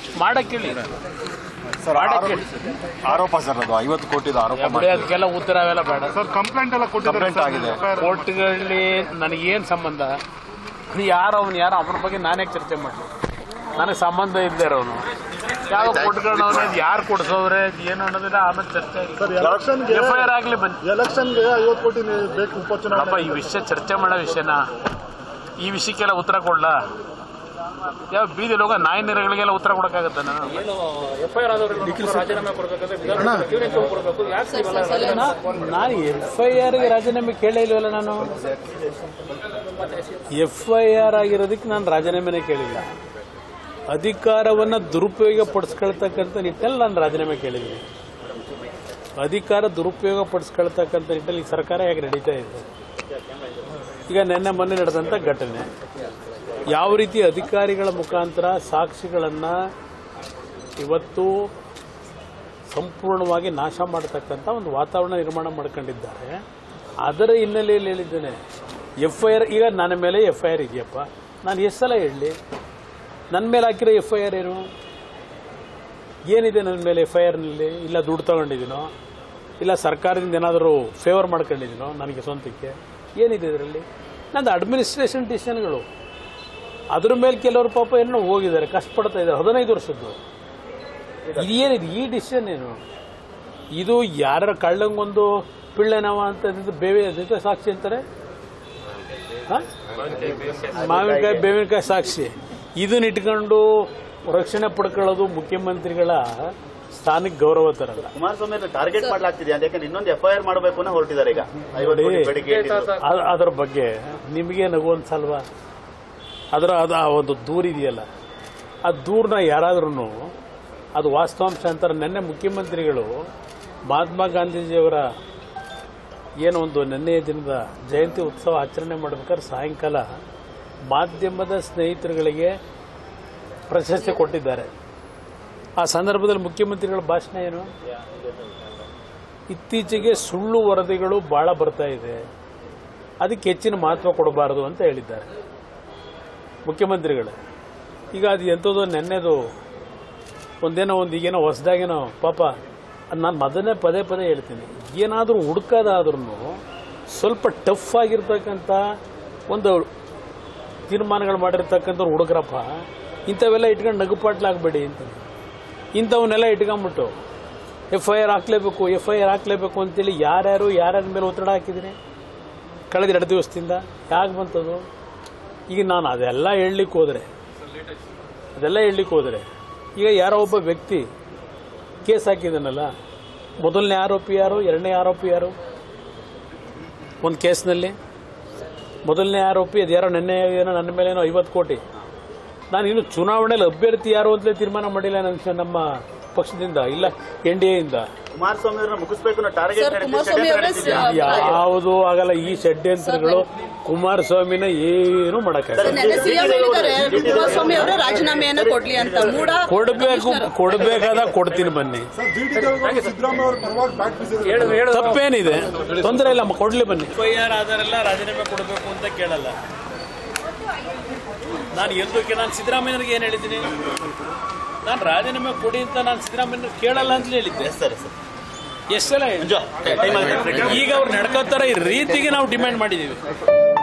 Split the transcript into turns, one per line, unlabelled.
ಮಾಡಕ್ಕೆ ಹೇಳಿ
ಸರ್
ಮಾಡಕ್ಕೆ
ಆರೋಪ-
ಹೇಳಿ
ಆರೋಪ ಸರ್ ಅದು ಐವತ್ತು ಕೋಟಿದು ಆರೋಪ
ಬಿಡಿ
ಮಾಡಿ
ಅದಕ್ಕೆಲ್ಲ ಉತ್ತರ ಅವೆಲ್ಲ ಬೇಡ
ಸರ್ ಕಂಪ್ಲೇಂಟ್ ಎಲ್ಲ ಕೊಟ್ಟಿದ್ದಾರೆ
ಕಂಪ್ಲೇಂಟ್ ಆಗಿದೆ
ಕೋರ್ಟ್ಗಳಲ್ಲಿ ನನಗೇನು ಸಂಬಂಧ ಯಾರು ಅವನು ಯಾರು ಅವನ ಬಗ್ಗೆ ನಾನೇ ಚರ್ಚೆ ಮಾಡಲಿ ನನಗೆ ಸಂಬಂಧ ಇಲ್ಲದೆ ಇರೋನು ಯಾವ ಕೊಟ್ಕೊಂಡವನು ಯಾರು ಕೊಡ್ಸೋದ್ರೆ ಏನು ಅನ್ನೋದಿಲ್ಲ ಆಮೇಲೆ ಚರ್ಚೆ
ಸರ್ ಎಲೆಕ್ಷನ್ಗೆ
ಎಫ್ ಐ ಆರ್ ಆಗಲಿ ಬನ್ನಿ
ಎಲೆಕ್ಷನ್ಗೆ ಐವತ್ತು ಕೋಟಿ ನೀ- ಬೇಕು
ಅಪ್ಪ
ಉಪಚುನಾವಣೆ
ಈ ವಿಷಯ ಚರ್ಚೆ ಮಾಡೋ ವಿಷಯನ ಈ ವಿಷಯಕ್ಕೆಲ್ಲ ಉತ್ತರ ಕೊಡ್ಲಾ ಯಾವ ಬೀದಿ ಲೋಕ ನಾಯಿ ನೆರೆಗಳಿಗೆಲ್ಲ ಉತ್ತರ ಕೊಡಕ್ಕಾಗತ್ತ ನಾನು ನಾನು ಎಫ್ ಐ ಆರ್ಗೆ ರಾಜೀನಾಮೆ ಕೇಳೇ ಇಲ್ವಲ್ಲ ನಾನು ಎಫ್ ಐ ಆರ್ ಆಗಿರೋದಕ್ಕೆ ನಾನು ರಾಜೀನಾಮೆನೇ ಕೇಳಿಲ್ಲ ಅಧಿಕಾರವನ್ನು ದುರುಪಯೋಗ ಪಡಿಸ್ಕೊಳ್ತಕ್ಕಂಥ ನಿಟ್ಟಲ್ಲಿ ನಾನು ರಾಜೀನಾಮೆ ಕೇಳಿದ್ದೀನಿ ಅಧಿಕಾರ ದುರುಪಯೋಗ ಪಡಿಸ್ಕೊಳ್ತಕ್ಕಂಥ ನಿಟ್ಟಲ್ಲಿ ಈ ಸರ್ಕಾರ ಹೇಗೆ ನಡೀತಾ ಇದೆ ಈಗ ನಿನ್ನೆ ಮೊನ್ನೆ ನಡೆದಂಥ ಘಟನೆ ಯಾವ ರೀತಿ ಅಧಿಕಾರಿಗಳ ಮುಖಾಂತರ ಸಾಕ್ಷಿಗಳನ್ನು ಇವತ್ತು ಸಂಪೂರ್ಣವಾಗಿ ನಾಶ ಮಾಡತಕ್ಕಂಥ ಒಂದು ವಾತಾವರಣ ನಿರ್ಮಾಣ ಮಾಡ್ಕೊಂಡಿದ್ದಾರೆ ಅದರ ಹಿನ್ನೆಲೆಯಲ್ಲಿ ಹೇಳಿದ್ದೇನೆ ಎಫ್ ಐ ಆರ್ ಈಗ ನನ್ನ ಮೇಲೆ ಎಫ್ ಐ ಆರ್ ಇದೆಯಪ್ಪ ನಾನು ಎಷ್ಟು ಸಲ ಹೇಳಲಿ ನನ್ನ ಮೇಲೆ ಹಾಕಿರೋ ಎಫ್ ಐ ಆರ್ ಏನು ಏನಿದೆ ನನ್ನ ಮೇಲೆ ಎಫ್ ಐ ಆರ್ನಲ್ಲಿ ಇಲ್ಲ ದುಡ್ಡು ತಗೊಂಡಿದ್ದೀನೋ ಇಲ್ಲ ಸರ್ಕಾರದಿಂದ ಏನಾದರೂ ಫೇವರ್ ಮಾಡ್ಕೊಂಡಿದ್ದೀನೋ ನನಗೆ ಸ್ವಂತಕ್ಕೆ ಏನಿದೆ ಇದರಲ್ಲಿ ನಂದು ಅಡ್ಮಿನಿಸ್ಟ್ರೇಷನ್ ಡಿಸಿಷನ್ಗಳು ಅದ್ರ ಮೇಲೆ ಕೆಲವರು ಪಾಪ ಏನೋ ಹೋಗಿದ್ದಾರೆ ಕಷ್ಟಪಡ್ತಾ ಇದ್ದಾರೆ ಹದಿನೈದು ವರ್ಷದ್ದು ಇದೇನಿದೆ ಈ ಡಿಸಿಷನ್ ಏನು ಇದು ಯಾರ ಕಳ್ಳಂಗೊಂದು ಪಿಳ್ಳೆನವ ಅಂತ ಇದ್ದಿದ್ದು ಬೇವೆ ಇದ್ದಿದ್ದು ಸಾಕ್ಷಿ ಅಂತಾರೆ ಹ? ಮಾವಿನಕಾಯಿ ಬೇವಿನಕಾಯಿ ಸಾಕ್ಷಿ ಇದನ್ನ ಇಟ್ಕೊಂಡು ರಕ್ಷಣೆ ಪಡ್ಕೊಳ್ಳೋದು ಮುಖ್ಯಮಂತ್ರಿಗಳ ಸ್ಥಾನಕ್ಕೆ ಗೌರವ ತರಲ್ಲ
ಕುಮಾರಸ್ವಾಮಿ ಟಾರ್ಗೆಟ್ ಮಾಡ್ಲಾಗ್ತಿದೆ ಅಂತ ಯಾಕಂದ್ರೆ ಇನ್ನೊಂದು ಎಫ್ಐಆರ್ ಮಾಡಬೇಕು ಅನ್ನೋ ಹೊರಟಿದ್ದಾರೆ ಈಗ ಐವತ್ತು ಕೋಟಿ ಬೇಡಿಕೆ ಇಟ್ಟಿದ್ರು.
ಅ- ಅದರ ಬಗ್ಗೆ ನಿಮಗೆ ನಗು ಅನ್ಸಲ್ವಾ ಅದರ ಅದು ಆ ಒಂದು ದೂರ ಇದೆಯಲ್ಲ ಆ ದೂರನ್ನ ಯಾರಾದ್ರೂ ಅದು ವಾಸ್ತವಾಂಶ ಅಂತಾರೆ ನಿನ್ನೆ ಮುಖ್ಯಮಂತ್ರಿಗಳು ಮಹಾತ್ಮ ಗಾಂಧೀಜಿಯವರ ಏನೋ ಒಂದು ನಿನ್ನೆಯ ದಿನದ ಜಯಂತಿ ಉತ್ಸವ ಆಚರಣೆ ಮಾಡಬೇಕಾದ್ರೆ ಸಾಯಂಕಾಲ ಮಾಧ್ಯಮದ ಸ್ನೇಹಿತರುಗಳಿಗೆ ಪ್ರಶಸ್ತಿ ಕೊಟ್ಟಿದ್ದಾರೆ ಆ ಸಂದರ್ಭದಲ್ಲಿ ಮುಖ್ಯಮಂತ್ರಿಗಳ ಭಾಷಣ ಏನು ಇತ್ತೀಚೆಗೆ ಸುಳ್ಳು ವರದಿಗಳು ಬಹಳ ಬರ್ತಾ ಇದೆ ಅದಕ್ಕೆ ಹೆಚ್ಚಿನ ಮಹತ್ವ ಕೊಡಬಾರದು ಅಂತ ಹೇಳಿದ್ದಾರೆ ಮುಖ್ಯಮಂತ್ರಿಗಳೇ ಈಗ ಅದು ಎಂಥದ್ದು ನೆನ್ನೆದು ಒಂದೇನೋ ಒಂದು ಈಗೇನೋ ಹೊಸದಾಗೇನೋ ಪಾಪ ನಾನು ಮೊದಲನೇ ಪದೇ ಪದೇ ಹೇಳ್ತೀನಿ ಏನಾದರೂ ಹುಡುಕೋದಾದ್ರೂ ಸ್ವಲ್ಪ ಟಫ್ ಆಗಿರ್ತಕ್ಕಂಥ ಒಂದು ತೀರ್ಮಾನಗಳು ಮಾಡಿರ್ತಕ್ಕಂಥವ್ರು ಹುಡುಗ್ರಪ್ಪ ಇಂಥವೆಲ್ಲ ಇಟ್ಕೊಂಡು ನಗುಪಾಟ್ಲಾಗಬೇಡಿ ಅಂತೀನಿ ಇಂಥವನ್ನೆಲ್ಲ ಇಟ್ಕೊಂಬಿಟ್ಟು ಎಫ್ ಐ ಆರ್ ಹಾಕ್ಲೇಬೇಕು ಎಫ್ ಐ ಆರ್ ಹಾಕ್ಲೇಬೇಕು ಅಂತೇಳಿ ಯಾರ್ಯಾರು ಯಾರ್ಯಾರ ಮೇಲೆ ಒತ್ತಡ ಹಾಕಿದ್ದೀನಿ ಕಳೆದ ಎರಡು ದಿವಸದಿಂದ ಯಾಕೆ ಬಂತದು ಈಗ ನಾನು ಅದೆಲ್ಲ ಹೇಳಲಿಕ್ಕೆ ಹೋದರೆ ಅದೆಲ್ಲ ಹೇಳಲಿಕ್ಕೆ ಹೋದರೆ ಈಗ ಯಾರೋ ಒಬ್ಬ ವ್ಯಕ್ತಿ ಕೇಸ್ ಹಾಕಿದ್ದಾನಲ್ಲ ಮೊದಲನೇ ಆರೋಪಿ ಯಾರು ಎರಡನೇ ಆರೋಪಿ ಯಾರು ಒಂದು ಕೇಸ್ನಲ್ಲಿ ಮೊದಲನೇ ಆರೋಪಿ ಅದು ಯಾರೋ ನೆನ್ನೆ ಏನೋ ನನ್ನ ಮೇಲೆ ಏನೋ ಐವತ್ತು ಕೋಟಿ ನಾನು ಇನ್ನು ಚುನಾವಣೆಯಲ್ಲಿ ಅಭ್ಯರ್ಥಿ ಯಾರು ಅಂತಲೇ ತೀರ್ಮಾನ ಮಾಡಿಲ್ಲ ನನ್ನ ನಮ್ಮ ಪಕ್ಷದಿಂದ ಇಲ್ಲ ಎನ್ ಡಿ ಎಯಿಂದ
ಕುಮಾರಸ್ವಾಮಿ ಅವ್ರನ್ನ ಮುಗಿಸ್ಬೇಕು ಅನ್ನೋ ಟಾರ್ಗೆಟ್
ಸರ್ ಕುಮಾರಸ್ವಾಮಿ ಅವರೇ
ಯಾವುದು ಆಗಲ್ಲ ಈ ಷಡ್ಯಂತ್ರಗಳು ಕುಮಾರಸ್ವಾಮಿನ ಏನು ಮಾಡಕ್ಕಾಗಲ್ಲ
ನೆನ್ನೆ ಸಿಎಂ ಹೇಳಿದ್ದಾರೆ ಕುಮಾರಸ್ವಾಮಿ ಅವರೇ ರಾಜೀನಾಮೆಯನ್ನ ಕೊಡ್ಲಿ ಅಂತ ಮೂಡ
ಕೊಡಬೇಕು ಕೊಡಬೇಕಾದ ಕೊಡ್ತೀನಿ ಬನ್ನಿ
sir G T Devegowda Siddaramaiah ಅವ್ರ ಪರವಾಗಿ ಬ್ಯಾಟ್ ಬೀಸಿದ್ದಾರೆ
ತಪ್ಪೇನಿದೆ ತೊಂದರೆ ಇಲ್ಲ ಮ- ಕೊಡ್ಲಿ ಬನ್ನಿ ಎಫ್ ಐ ಆರ್ ಆಧಾರೆಲ್ಲ ರಾಜೀನಾಮೆ ಕೊಡಬೇಕು ಅಂತ ಕೇಳಲ್ಲ ನಾನು ಎಂದಕ್ಕೆ ನಾನು ಸಿದ್ದರಾಮಯ್ಯನಿಗೆ ಏನು ಹೇಳಿದ್ದೀನಿ ನಾನು ರಾಜೀನಾಮೆ ಕೊಡಿ ಅಂತ ನಾನು ಸಿದ್ದರಾಮಯ್ಯ ಕೇಳಲ್ಲ ಅಂತ ಹೇಳಿದ್ದೆ
ಸರಿ ಸರ್
ಎಷ್ಟು ಸಲ ಹೇಳಿದ್ದೆ?
ಟೈಮ್ ಆಗಿದೆ
ಈಗ ಅವ್ರು ನಡ್ಕೋತಾರ ಈ ರೀತಿಗೆ ನಾವು ಡಿಮ್ಯಾಂಡ್ ಮಾಡಿದ್ದೀವಿ